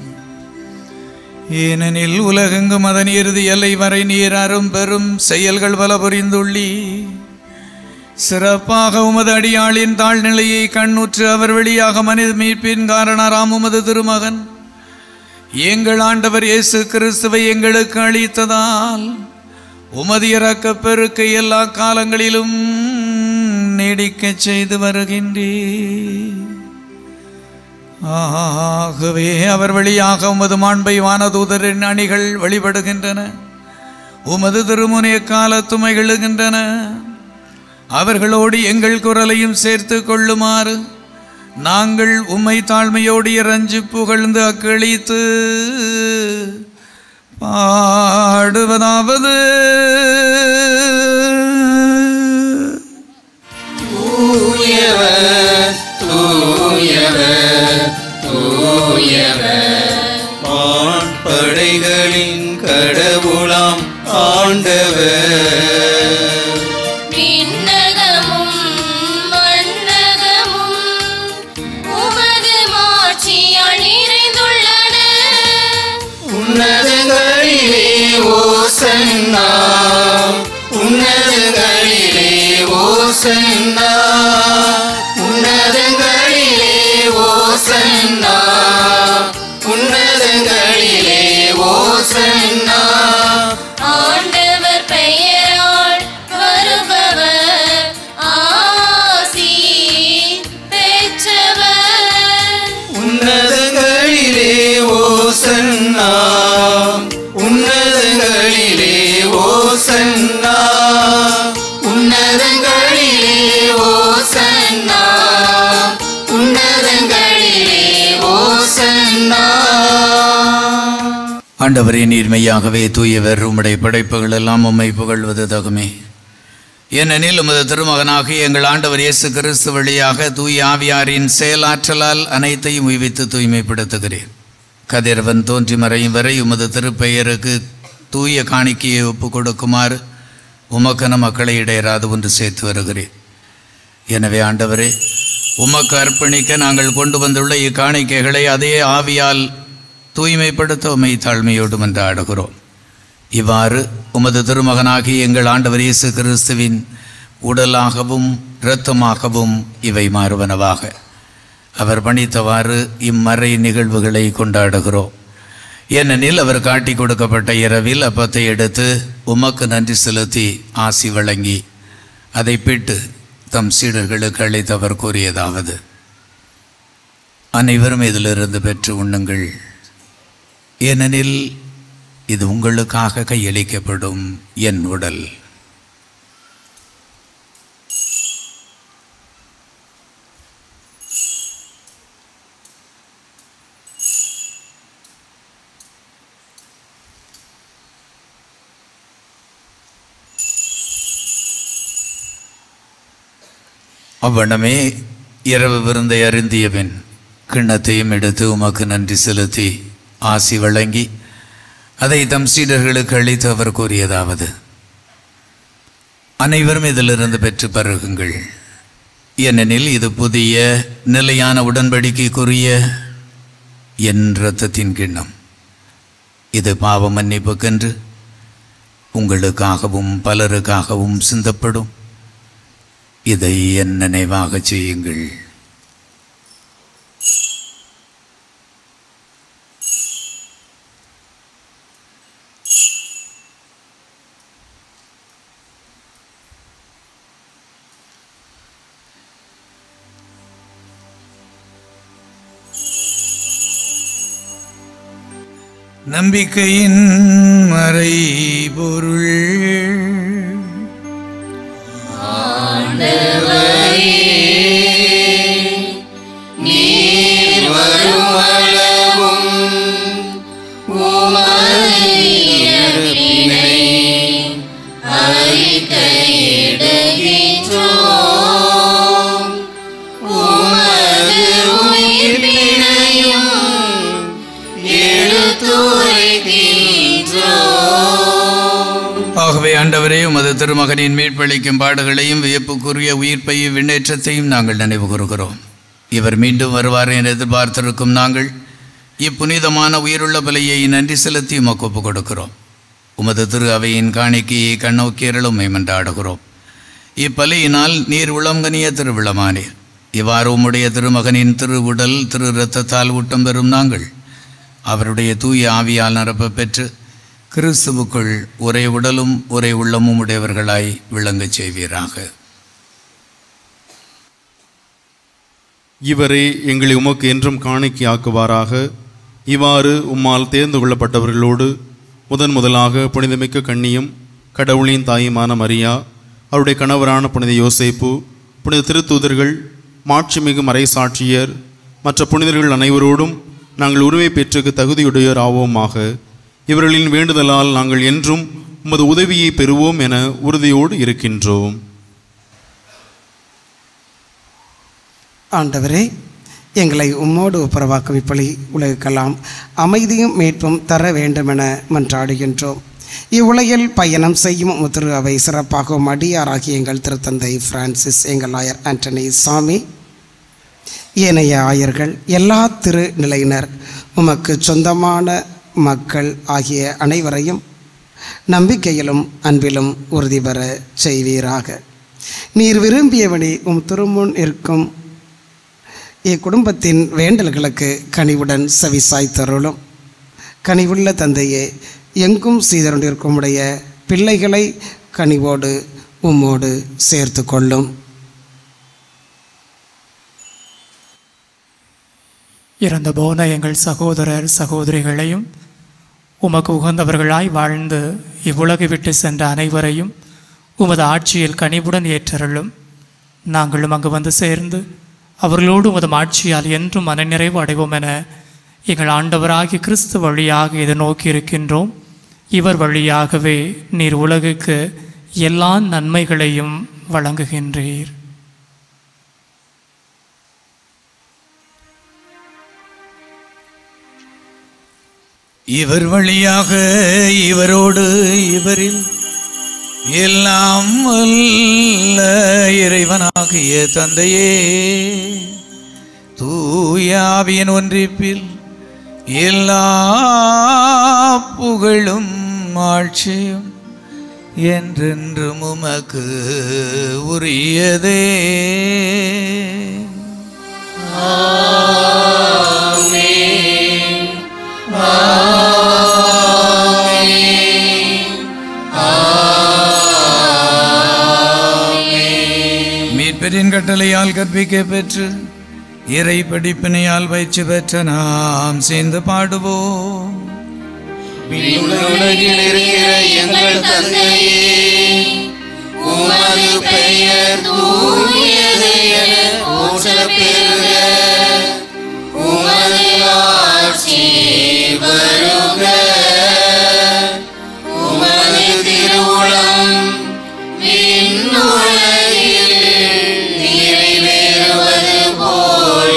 ஏனெனில் உலகெங்கும் அதன் இறுதி எல்லை வரை நீர் அரும் பெரும் செயல்கள் பல புரிந்துள்ளி சிறப்பாக உமது அடியாளின் தாழ்நிலையை கண்ணுற்று அவர் வழியாக மனித மீட்பின் காரணராம் உமது திருமகன் எங்கள் ஆண்டவர் இயேசு கிறிஸ்துவை எங்களுக்கு அளித்ததால் உமது இறக்கப் பெருக்கை எல்லா காலங்களிலும் நீடிக்கச் செய்து வருகின்றீர் ஆகவே அவர் வழியாக உமது மாண்பை வானதூதரின் அணிகள் வழிபடுகின்றன உமது திருமுனைய கால துமைகளுகின்றன அவர்களோடு எங்கள் குரலையும் சேர்த்து கொள்ளுமாறு நாங்கள் உம்மை தாழ்மையோடு இறஞ்சி புகழ்ந்து அக்களித்து பாடுவதாவது தூயவர் தூயவர் தூயவர் வான்படைகளின் கடவுளாம் ஆண்டவர் விண்ணகமும் மண்ணகமும் உமது மாட்சியால் நிறைந்துள்ளன உன்னதங்களிலே ஓசன்னா உன்னதங்களிலே ஓசன்னா உன்னதங்களிலே ஓசன்னா உன்னதங்களிலே ஓசன்னா ஆண்டவர் பெயரால் வருபவர் ஆசி பெற்றவர் உன்னதங்களிலே ஓசன்னா உன்னதங்களிலே ஓசன்னா உன்னதங்களிலே ஓசன்னா உன்னதங்களிலே ஓசன்னா ஆண்டவரே நீர்மையாகவே தூயவர் உம்முடைய படைப்புகள் எல்லாம் உம்மை புகழ்வது தகுமே ஏனெனில் உமது திருமகனாகிய எங்கள் ஆண்டவர் இயேசு கிறிஸ்து வழியாக தூய ஆவியாரின் செயலாற்றலால் அனைத்தையும் உய்வித்து தூய்மைப்படுத்துகிறேன் கதிரவன் தோன்றி மறையும் வரை உமது திருப்பெயருக்கு தூய காணிக்கையை ஒப்புக் கொடுக்குமாறு உமக்கன மக்களை இடையராது ஒன்று சேர்த்து வருகிறேன் எனவே ஆண்டவரே உமக்கு அர்ப்பணிக்க நாங்கள் கொண்டு வந்துள்ள இக்காணிக்கைகளை அதே ஆவியால் தூய்மைப்படுத்த உம்மை தாழ்மையோடு மன்றாடுகிறோம் இவ்வாறு உமது திருமகனாகி எங்கள் ஆண்டவர் இயேசு கிறிஸ்துவின் உடலாகவும் இரத்தமாகவும் இவை மாறுவனவாக அவர் பணித்தவாறு இம்மறை நிகழ்வுகளை கொண்டாடுகிறோம் ஏனெனில் அவர் காட்டி கொடுக்கப்பட்ட இரவில் அப்பத்தை எடுத்து உமக்கு நன்றி செலுத்தி ஆசி வழங்கி அதை பிட்டு தம் சீடர்களுக்கு அழைத்தவர் கூறியதாவது அனைவரும் இதிலிருந்து பெற்று உண்ணுங்கள் ஏனெனில் இது உங்களுக்காக கையளிக்கப்படும் என் உடல் அவ்வண்ணமே இரவு விருந்தை அருந்திய பின் கிண்ணத்தையும் எடுத்து உமக்கு நன்றி செலுத்தி ஆசி வழங்கி அதை தம் சீடர்களுக்கு அளித்து அவர் கூறியதாவது அனைவரும் இதிலிருந்து பெற்று பருகுங்கள் ஏனெனில் இது புதிய நிலையான உடன்படிக்கைக்குரிய என் இரத்தத்தின் கிண்ணம் இது பாவ மன்னிப்புக்கென்று உங்களுக்காகவும் பலருக்காகவும் சிந்தப்படும் இதை என் நினைவாக செய்யுங்கள் நம்பிக்கையின் மறைபொருள் நீர் வருமளவும் உமது இறப்பினை அறிக்கையிடுகின்றோம் உமது உயிர்ப்பினையும் எடுத்துரைக்கின்றோம் ஆகவே ஆண்டவரே உமது திருமகனின் மீட்பளிக்கும் பாடுகளையும் வியப்புக்குரிய உயிர்ப்பையும் விண்ணேற்றத்தையும் நாங்கள் நினைவு கூறுகிறோம் இவர் மீண்டும் வருவார் என எதிர்பார்த்திருக்கும் நாங்கள் இப்புனிதமான உயிருள்ள பலியை நன்றி செலுத்தி உமக்கு ஒப்புக் கொடுக்கிறோம் உமது திரு அவையின் காணிக்கையை கண்ணோக்கியருளும் மன்றாடுகிறோம் இப்பலியினால் நீர் உளங்கனிய திருவிழமானீர் இவ்வாறு உம்முடைய திருமகனின் திரு உடல் திரு இரத்தத்தால் ஊட்டம் பெறும் நாங்கள் அவருடைய தூய ஆவியால் நிரப்பப் பெற்று கிறிஸ்துவுக்குள் ஒரே உடலும் ஒரே உள்ளமும் உடையவர்களாய் விளங்கச் செய்வீராக இவரே எங்களை உமக்கு என்றும் காணிக்கையாக்குவாராக இவ்வாறு உம்மால் தேர்ந்து கொள்ளப்பட்டவர்களோடு முதன் முதலாக புனிதமிக்க கண்ணியும் கடவுளின் தாயுமான மரியா அவருடைய கணவரான புனித யோசேப்பு புனித திருத்தூதர்கள் மாட்சிமிகு மறைசாட்சியர் மற்ற புனிதர்கள் அனைவரோடும் நாங்கள் உரிமை பெற்றுக்கு தகுதியுடையோர் ஆவோமாக இவர்களின் வேண்டுதலால் நாங்கள் என்றும் உமது உதவியை பெறுவோம் என உறுதியோடு இருக்கின்றோம் ஆண்டவரே எங்களை உம்மோடு ஒப்புரவாக்கும் இப்படி உலகுக்கெல்லாம் அமைதியும் மீட்பும் தர வேண்டுமென மன்றாடுகின்றோம் இவ்வுலகில் பயணம் செய்யும் முத்திரு அவை சிறப்பாகவும் அடியாராகிய எங்கள் திருத்தந்தை பிரான்சிஸ் எங்கள் ஆயர் ஆண்டனி சாமி ஏனைய ஆயர்கள் எல்லா திரு நிலையினர் உமக்கு சொந்தமான மக்கள் ஆகிய அனைவரையும் நம்பிக்கையிலும் அன்பிலும் உறுதி பெற செய்வீராக நீர் விரும்பியபடி உம் திருமுன் இருக்கும் இக்குடும்பத்தின் வேண்டல்களுக்கு கனிவுடன் செவிசாய்த்தருளும் கனிவுள்ள தந்தையே எங்கும் செய்தொண்டிருக்கும் உடைய பிள்ளைகளை கனிவோடு உம்மோடு சேர்த்து கொள்ளும் இறந்து போன எங்கள் சகோதரர் சகோதரிகளையும் உமக்கு உகந்தவர்களாய் வாழ்ந்து இவ்வுலகை விட்டு சென்ற அனைவரையும் உமது ஆட்சியில் கனிவுடன் ஏற்றருளும் நாங்களும் அங்கு வந்து சேர்ந்து அவர்களோடு உமது ஆட்சியால் என்றும் மனநிறைவு அடைவோம் என எங்கள் ஆண்டவராகிய கிறிஸ்து வழியாக இதை நோக்கி இருக்கின்றோம் இவர் வழியாகவே நீர் உலகுக்கு எல்லா நன்மைகளையும் வழங்குகின்றீர் இவர் வழியாக இவரோடு இவரில் எல்லாம் வல்ல இறைவனாகிய தந்தையே தூயாவியன் ஒன்றிப்பில் எல்லா புகழும் ஆட்சியும் என்றென்றும் உமக்கு உரியதே மீட்பரின் கட்டளையால் கற்பிக்க பெற்று இறை படிப்பினையால் பயிற்சி பெற்ற நாம் சேர்ந்து பாடுவோம் உலகில் இருக்கிற எங்கள் தந்தையே உமது பெயர் தூயது என போற்ற பெறுக உமது ஆட்சி வருக உமது திருவுளம் விண்ணுலகில் நிறைவேறுவது போல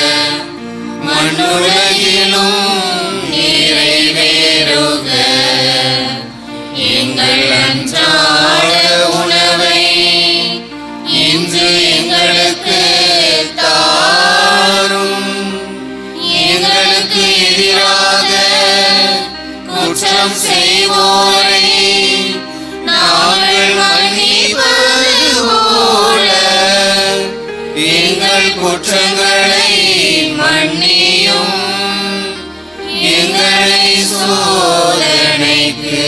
மண்ணுலகிலும் நிறைவேறுக எங்கள் அன்றாட உணவை இன்று எங்களுக்கு தாரும் எங்களுக்கு எதிராக குற்றம் செய்வோரை நாங்கள் மன்னிப்பது போல எங்கள் குற்றங்களை மன்னியும் எங்களை சோதனைக்கு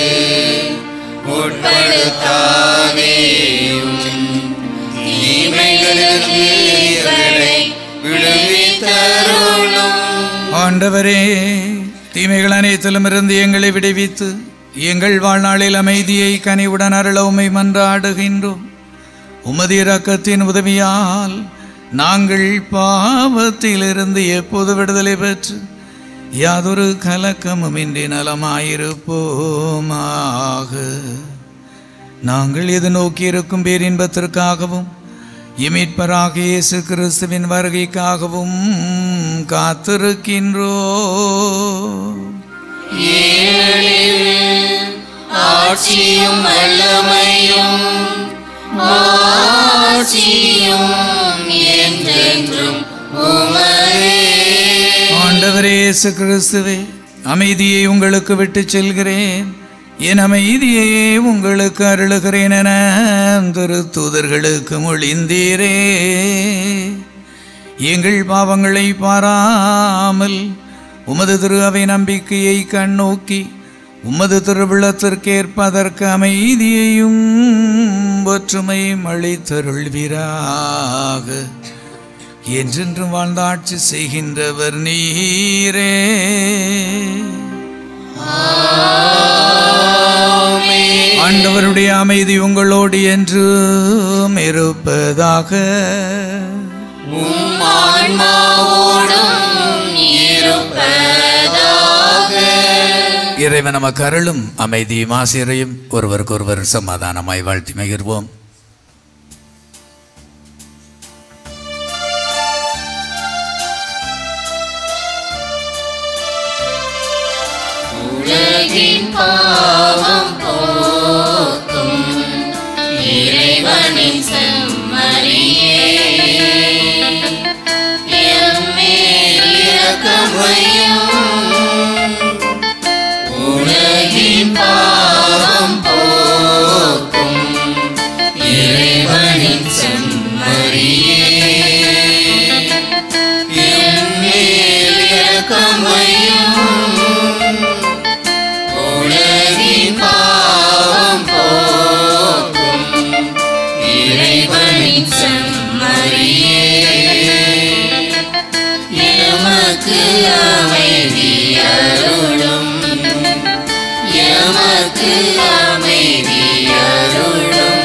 உட்படுத்தாதேயும் தீமைகளுக்கு எங்களை விடுவித்தருளும் ஆண்டவரே தீமைகள் அனைத்திலும் இருந்து எங்களை விடுவித்து எங்கள் வாழ்நாளில் அமைதியை கனிவுடன் அருள உம்மை மன்றாடுகின்றோம் உமது இரக்கத்தின் உதவியால் நாங்கள் பாவத்திலிருந்து எப்போது விடுதலை பெற்று யாதொரு கலக்கமுமின்றி நலமாயிருப்போமாக நாங்கள் எது நோக்கி இருக்கும் பேரின்பத்திற்காகவும் இமிட்பராக இயேசு கிறிஸ்துவின் வருகைக்காகவும் காத்திருக்கின்றோ ஏனெனில் ஆட்சியும் வல்லமையும் ஆட்சியும் என்றென்றும் உமதே ஆண்டவரே இயேசு கிறிஸ்துவே அமைதியை உங்களுக்கு விட்டு செல்கிறேன் என் அமைதியையே உங்களுக்கு அருளுகிறேன் என திருத்தூதர்களுக்கு மொழிந்தீரே எங்கள் பாவங்களை பாராமல் உமது திரு அவை நம்பிக்கையை கண்ணோக்கி உமது திருவிழத்திற்கேற்ப அதற்கு அமைதியையும் ஒற்றுமையும் அளித்தருள்வீராக என்றென்றும் வாழ்ந்த ஆட்சி செய்கின்றவர் நீரே ஆண்டவருடைய அமைதி உங்களோடு என்றும் இருப்பதாக உம் ஆன்மாவோடும் இருப்பதாக இறைவன் நமக்கு அருளும் அமைதியும் ஆசிரியரையும் ஒருவருக்கொருவர் சமாதானமாய் வாழ்த்தி மகிழ்வோம் உலகின் பாவம் போக்கும் இறைவனின் செம்மறியே எம்மேல் இரக்கமையும் உலகின் பாவம் போக்கும் இறைவனின் செம்மறியே எம்மேல் இரக்கமையும் உலகின் பாவம் போக்கும் இறைவனின் செம்மறியே எமக்கு அமைதி அருளும் எமக்கு அமைதி அருளும்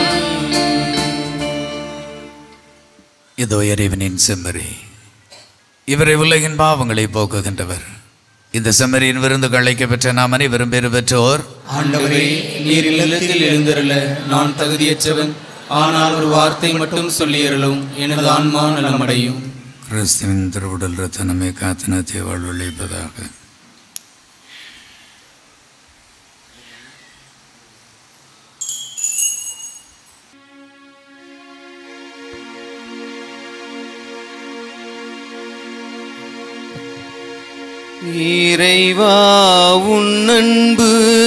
இதோ இறைவனின் செம்மறி இவரை உலகின் பாவங்களை போக்குகின்றவர் இந்த செம்மறியின் விருந்துக்கு அழைக்கப்பெற்ற நாம் அனைவரும் பெறு பெற்றோர் ஆண்டவரே நீர் இல்லத்தில் எழுந்தருள நான் தகுதியற்றவன் ஆனால் ஒரு வார்த்தை மட்டும் சொல்லியருளும் எனது ஆன்மா நலமடையும் கிறிஸ்துவின் திருவுடல் ரத்தனமே காத்தினத்தை வாழ்வழிப்பதாக இறைவா உன் அன்பு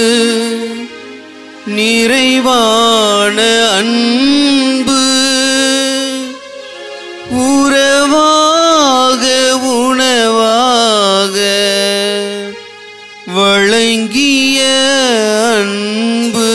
நிறைவான அன்பு உறவாக உணவாக வழங்கிய அன்பு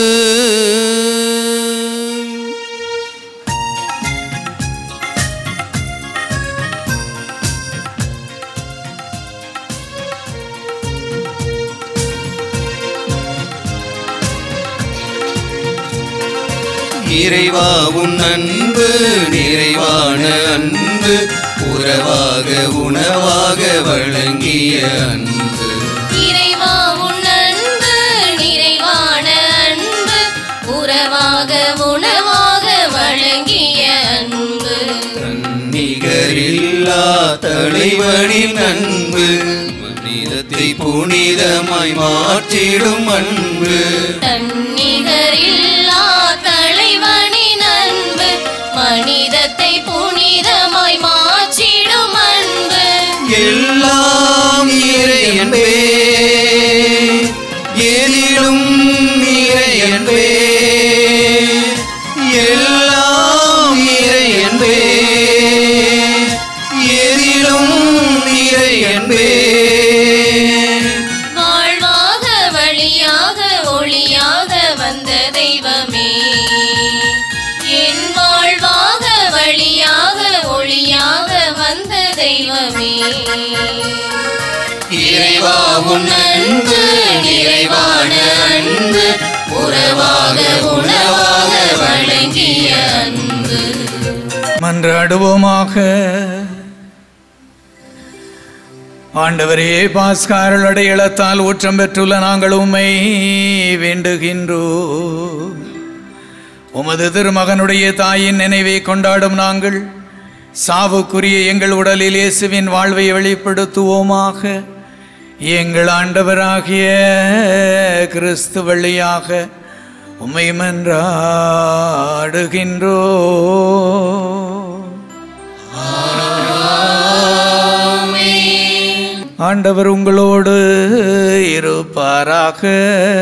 இறைவா உன் அன்பு நிறைவான அன்பு உறவாக உணவாக வழங்கிய அன்பு இறைவா உன் அன்பு நிறைவான அன்பு உறவாக உணவாக வழங்கிய அன்பு நிகரில்லா தலைவனின் அன்பு மனிதத்தை புனிதமாய் மாற்றிடும் அன்பு தன்னிகரில்லா தலைவனின் அன்பு மனிதத்தை புனிதமாய் மாற்றிடும் அன்பு எல்லாம் இறையன்பே எதிலும் இறையன்பே எல்லாம் இறையன்பே எதிலும் இறையன்பே வாழ்வாக வழியாக ஒளியாக வந்த தெய்வமே என் வாழ்வாக வழியாக ஒளியாக வந்த தெய்வமே இறைவா உன் அன்பு நிறைவான அன்பு உறவாக உணவாக வழங்கிய அன்பு மன்றாடுவோமாக ஆண்டவரே பாஸ்காரல் அடையாளத்தால் ஊற்றம் பெற்றுள்ள நாங்கள் உம்மை வேண்டுகின்றோ உமது திருமகனுடைய தாயின் நினைவை கொண்டாடும் நாங்கள் சாவுக்குரிய எங்கள் உடலில் இயேசுவின் வாழ்வை வெளிப்படுத்துவோமாக எங்கள் ஆண்டவராகிய கிறிஸ்து வழியாக உம்மை மன்றாடுகின்றோ ஆண்டவர் உங்களோடு இருப்பாராக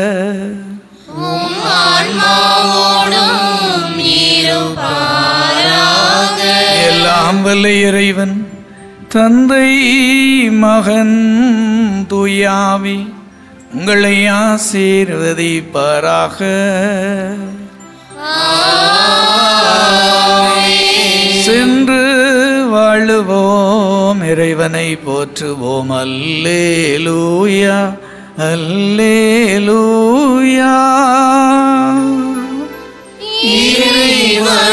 உம் ஆன்மாவோடும் இருப்பாராக எல்லாம் வல்ல இறைவன் தந்தை மகன் துயாவி உங்களை ஆசீர்வதிப்பாராக சென்று வாழுவோம் இறைவனை போற்றுவோம் அல்லேலூயா அல்லேலூயா இறைவனை